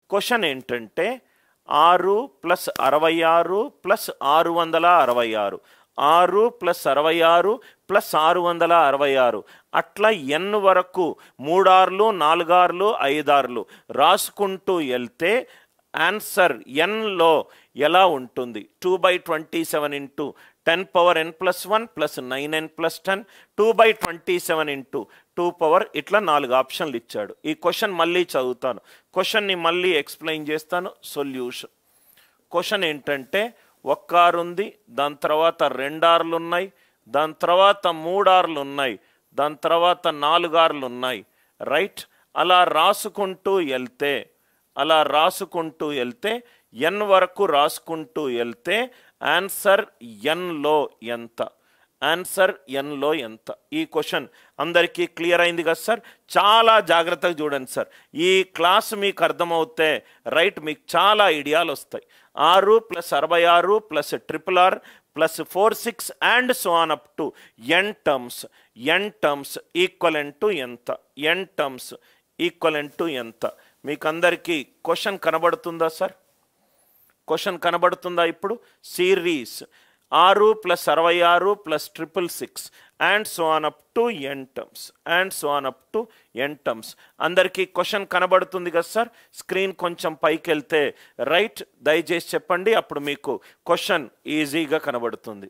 question ఏంటంటే ఆరు plus అరవై ఆరు ప్లస్ ఆరు వందల అరవై ఆరు ఆరు ప్లస్ అరవై ఆరు ప్లస్ ఆరు వందల అరవై ఆరు అట్లా ఎన్ వరకు మూడార్లు నాలుగార్లు ఐదార్లు రాసుకుంటూ వెళ్తే ఆన్సర్ ఎన్లో ఎలా ఉంటుంది two by twenty seven into ten power N plus one plus nine N plus ten two by twenty seven into two power ఇట్లా నాలుగు ఆప్షన్లు ఇచ్చాడు ఈ క్వశ్చన్ మళ్ళీ చదువుతాను క్వశ్చన్ని మళ్ళీ ఎక్స్ప్లెయిన్ చేస్తాను సొల్యూషన్ క్వశ్చన్ ఏంటంటే ఒక్క ఆరు ఉంది దాని తర్వాత రెండు ఆర్లు ఉన్నాయి దాని తర్వాత మూడు ఆర్లు ఉన్నాయి దాని తర్వాత నాలుగు ఆర్లు ఉన్నాయి రైట్ అలా రాసుకుంటూ వెళ్తే అలా రాసుకుంటూ వెళ్తే ఎన్ వరకు రాసుకుంటూ వెళ్తే ఆన్సర్ ఎన్లో ఎంత ఆన్సర్ ఎన్లో ఎంత ఈ క్వశ్చన్ అందరికీ క్లియర్ అయింది కదా సార్ చాలా జాగ్రత్తగా చూడండి సార్ ఈ క్లాస్ మీకు అర్థమవుతే రైట్ మీకు చాలా ఐడియాలు వస్తాయి ఆరు ప్లస్ అరవై ఆరు ప్లస్ ట్రిపుల్ ఆర్ plus four six and so on up to n terms n terms equivalent to ఎంత ఎన్ టర్మ్స్ ఈక్వలెంట్ టు ఎంత మీకు అందరికీ క్వశ్చన్ కనబడుతుందా సార్ క్వశ్చన్ కనబడుతుందా ఇప్పుడు సిరీస్ ఆరు ప్లస్ అరవై ఆరు plus triple six and so on up to n terms and so on up to n terms అందరికీ క్వశ్చన్ కనబడుతుంది కదా సార్ స్క్రీన్ కొంచెం పైకి వెళ్తే రైట్ దయచేసి చెప్పండి అప్పుడు మీకు క్వశ్చన్ ఈజీగా కనబడుతుంది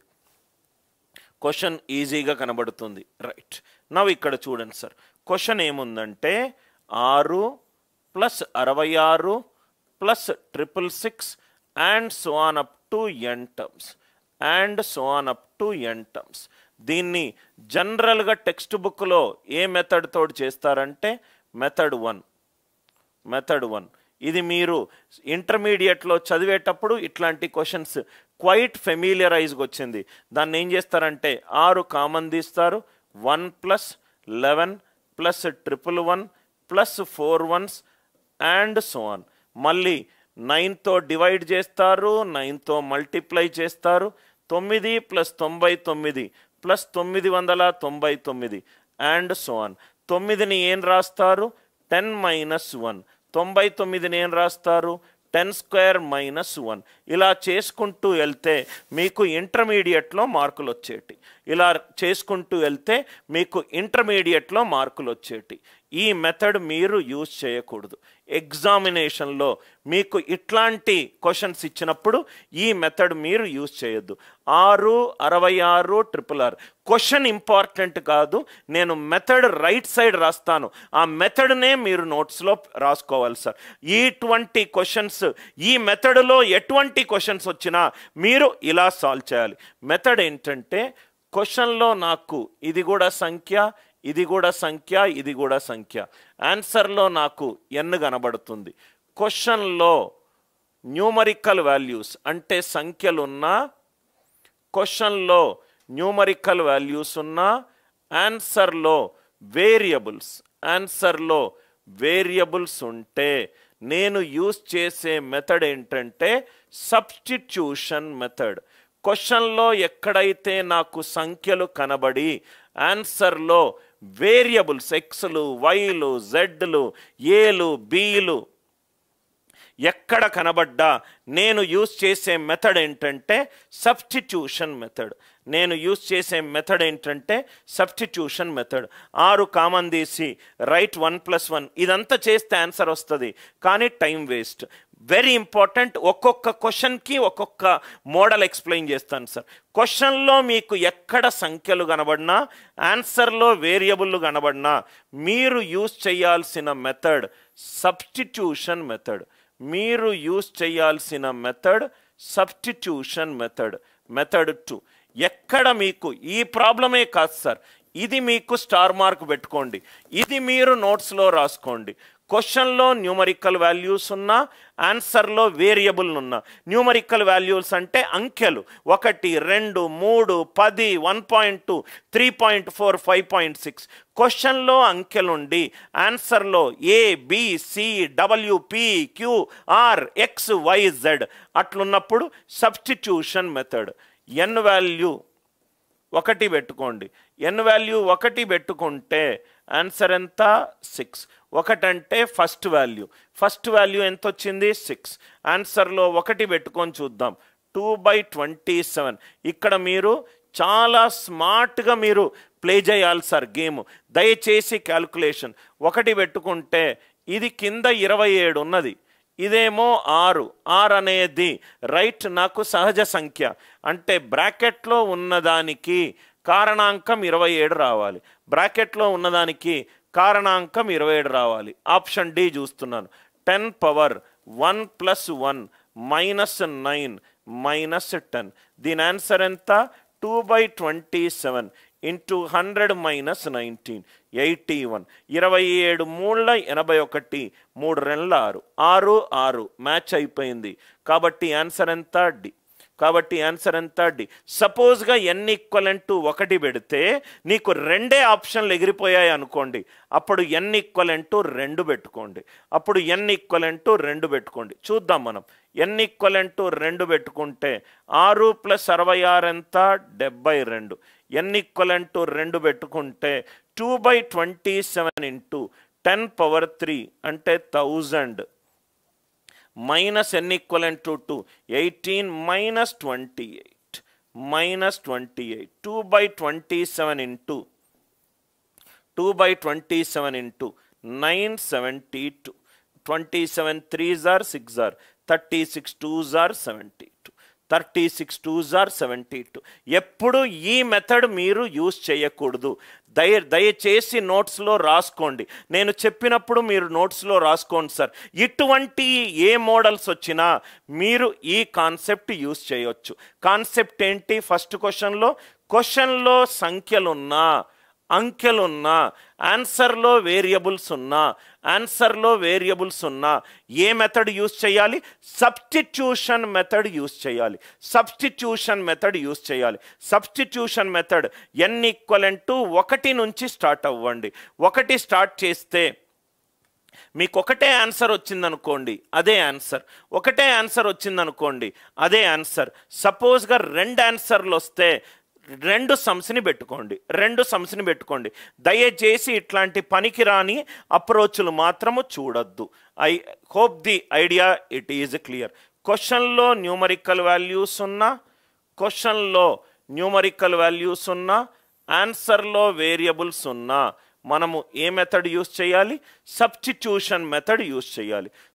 క్వశ్చన్ ఈజీగా కనబడుతుంది రైట్ నవ్వు ఇక్కడ చూడండి సార్ క్వశ్చన్ ఏముందంటే ఆరు ప్లస్ అరవై ఆరు plus triple six and so on up to n terms and so on up to n terms దీన్ని జనరల్గా టెక్స్ట్ బుక్లో ఏ మెథడ్ తోటి చేస్తారంటే మెథడ్ వన్ మెథడ్ వన్ ఇది మీరు ఇంటర్మీడియట్లో చదివేటప్పుడు ఇట్లాంటి క్వశ్చన్స్ క్వైట్ ఫెమిలియరైజ్గా వచ్చింది దాన్ని ఏం చేస్తారంటే ఆరు కామన్ తీస్తారు one plus eleven plus triple one plus four ones and so on మళ్ళీ నైన్తో డివైడ్ చేస్తారు నైన్తో మల్టిప్లై చేస్తారు తొమ్మిది ప్లస్ తొంభై తొమ్మిది ప్లస్ తొమ్మిది వందల తొంభై తొమ్మిది అండ్ సో ఆన్ తొమ్మిదిని ఏం రాస్తారు టెన్ మైనస్ వన్ తొంభై తొమ్మిదిని ఏం రాస్తారు టెన్ స్క్వేర్ మైనస్ వన్ ఇలా చేసుకుంటూ వెళ్తే మీకు ఇంటర్మీడియట్లో మార్కులు వచ్చేటి ఇలా చేసుకుంటూ వెళ్తే మీకు ఇంటర్మీడియట్లో మార్కులు వచ్చేటి ఈ మెథడ్ మీరు యూజ్ చేయకూడదు ఎగ్జామినేషన్లో మీకు ఇట్లాంటి క్వశ్చన్స్ ఇచ్చినప్పుడు ఈ మెథడ్ మీరు యూజ్ చేయొద్దు ఆరు అరవై ఆరు ట్రిపుల్ ఆర్ క్వశ్చన్ ఇంపార్టెంట్ కాదు నేను మెథడ్ రైట్ సైడ్ రాస్తాను ఆ మెథడ్నే మీరు నోట్స్లో రాసుకోవాలి సార్ ఇటువంటి క్వశ్చన్స్ ఈ మెథడ్లో ఎటువంటి క్వశ్చన్స్ వచ్చినా మీరు ఇలా సాల్వ్ చేయాలి మెథడ్ ఏంటంటే క్వశ్చన్లో నాకు ఇది కూడా సంఖ్య ఇది కూడా సంఖ్య ఇది కూడా సంఖ్య ఆన్సర్లో నాకు ఎన్ కనబడుతుంది క్వశ్చన్లో న్యూమరికల్ వాల్యూస్ అంటే సంఖ్యలు ఉన్నా క్వశ్చన్లో న్యూమరికల్ వాల్యూస్ ఉన్నా ఆన్సర్లో వేరియబుల్స్ ఆన్సర్లో వేరియబుల్స్ ఉంటే నేను యూజ్ చేసే మెథడ్ ఏంటంటే సబ్స్టిట్యూషన్ మెథడ్ క్వశ్చన్లో ఎక్కడైతే నాకు సంఖ్యలు కనబడి ఆన్సర్లో వేరియబుల్స్ ఎక్స్లు వైలు జెడ్లు ఏలు బీలు ఎక్కడ కనబడ్డా నేను యూజ్ చేసే మెథడ్ ఏంటంటే సబ్స్టిట్యూషన్ మెథడ్ నేను యూజ్ చేసే మెథడ్ ఏంటంటే సబ్స్టిట్యూషన్ మెథడ్ ఆరు కామన్ తీసి రైట్ వన్ ప్లస్ వన్ ఇదంతా చేస్తే ఆన్సర్ వస్తుంది కానీ టైం వేస్ట్ వెరీ ఇంపార్టెంట్ ఒక్కొక్క క్వశ్చన్కి ఒక్కొక్క మోడల్ ఎక్స్ప్లెయిన్ చేస్తాను సార్ క్వశ్చన్లో మీకు ఎక్కడ సంఖ్యలు కనబడినా ఆన్సర్లో వేరియబుల్ కనబడినా మీరు యూజ్ చేయాల్సిన మెథడ్ సబ్స్టిట్యూషన్ మెథడ్ మీరు యూజ్ చేయాల్సిన method substitution method method two ఎక్కడ మీకు ఈ ప్రాబ్లమే కాదు సార్ ఇది మీకు స్టార్ మార్క్ పెట్టుకోండి ఇది మీరు నోట్స్లో రాసుకోండి క్వశ్చన్లో న్యూమరికల్ వాల్యూస్ ఉన్నా ఆన్సర్లో వేరియబుల్ ఉన్నా న్యూమరికల్ వాల్యూస్ అంటే అంకెలు ఒకటి రెండు మూడు పది one point two three point four five point six క్వశ్చన్లో అంకెలుండి ఆన్సర్లో A B C W P Q R X Y Z అట్లున్నప్పుడు సబ్స్టిట్యూషన్ మెథడ్ ఎన్ వాల్యూ ఒకటి పెట్టుకోండి ఎన్ వాల్యూ ఒకటి పెట్టుకుంటే ఆన్సర్ ఎంత సిక్స్ ఒకటంటే ఫస్ట్ వాల్యూ ఫస్ట్ వాల్యూ ఎంత వచ్చింది సిక్స్ ఆన్సర్లో ఒకటి పెట్టుకొని చూద్దాం టూ బై ట్వంటీ సెవెన్ ఇక్కడ మీరు చాలా స్మార్ట్గా మీరు ప్లే చేయాలి సార్ గేమ్ దయచేసి క్యాల్కులేషన్ ఒకటి పెట్టుకుంటే ఇది కింద ఇరవై ఏడు ఉన్నది ఇదేమో ఆరు ఆరు అనేది రైట్ నాకు సహజ సంఖ్య అంటే బ్రాకెట్లో ఉన్నదానికి కారణాంకం ఇరవై ఏడు రావాలి బ్రాకెట్లో ఉన్నదానికి కారణాంకం ఇరవై ఏడు రావాలి ఆప్షన్ డి చూస్తున్నాను ten power one plus one minus nine minus ten దీని ఆన్సర్ ఎంత two by twenty seven into hundred minus nineteen eighty one ఇరవై ఏడు మూడుల ఎనభై ఒకటి మూడు రెండ్ల ఆరు ఆరు ఆరు మ్యాచ్ అయిపోయింది కాబట్టి ఆన్సర్ ఎంత డి కాబట్టి ఆన్సర్ ఎంత డి సపోజ్గా ఎన్ ఈక్వలెంట్ టు ఒకటి పెడితే నీకు రెండే ఆప్షన్లు ఎగిరిపోయాయి అనుకోండి అప్పుడు ఎన్ ఈక్వలెంట్ టు రెండు పెట్టుకోండి అప్పుడు ఎన్ ఈక్వలెంట్ టు రెండు పెట్టుకోండి చూద్దాం మనం ఎన్ ఈక్వలెంట్ టు రెండు పెట్టుకుంటే ఆరు ప్లస్ అరవై ఆరు ఎంత డెబ్బై రెండు ఎన్ ఈక్వలెంట్ టు రెండు పెట్టుకుంటే two by twenty seven into ten power three అంటే thousand minus n equivalent to two eighteen minus twenty eight minus twenty eight two by twenty seven into two by twenty seven into nine seventy two twenty seven three జార్ six జార్ thirty six two జార్ seventy two thirty six two జార్ seventy two ఎప్పుడు ఈ method మీరు use చేయకూడదు దయ దయచేసి నోట్స్లో రాసుకోండి నేను చెప్పినప్పుడు మీరు నోట్స్లో రాసుకోండి సార్ ఇటువంటి ఏ మోడల్స్ వచ్చినా మీరు ఈ కాన్సెప్ట్ యూజ్ చేయొచ్చు కాన్సెప్ట్ ఏంటి ఫస్ట్ క్వశ్చన్లో క్వశ్చన్లో సంఖ్యలున్నా అంకెలున్నా ఆన్సర్లో వేరియబుల్స్ ఉన్నా ఆన్సర్లో వేరియబుల్స్ ఉన్నా ఏ మెథడ్ యూస్ చేయాలి సబ్స్టిట్యూషన్ మెథడ్ యూస్ చేయాలి సబ్స్టిట్యూషన్ మెథడ్ యూస్ చేయాలి substitution method n equivalent to ఒకటి నుంచి స్టార్ట్ అవ్వండి ఒకటి స్టార్ట్ చేస్తే మీకు ఒకటే ఆన్సర్ వచ్చిందనుకోండి అదే ఆన్సర్ ఒకటే ఆన్సర్ వచ్చిందనుకోండి అదే ఆన్సర్ సపోజ్గా రెండు ఆన్సర్లు వస్తే రెండు సమ్స్ని పెట్టుకోండి రెండు సమ్స్ని పెట్టుకోండి దయచేసి ఇట్లాంటి పనికిరాని అప్రోచ్లు మాత్రము చూడొద్దు I hope the idea it is clear క్వశ్చన్లో న్యూమరికల్ వాల్యూస్ ఉన్నా క్వశ్చన్లో న్యూమరికల్ వాల్యూస్ ఉన్నా ఆన్సర్లో వేరియబుల్స్ ఉన్నా మనము ఏ మెథడ్ యూస్ చేయాలి సబ్స్టిట్యూషన్ మెథడ్ యూస్ చేయాలి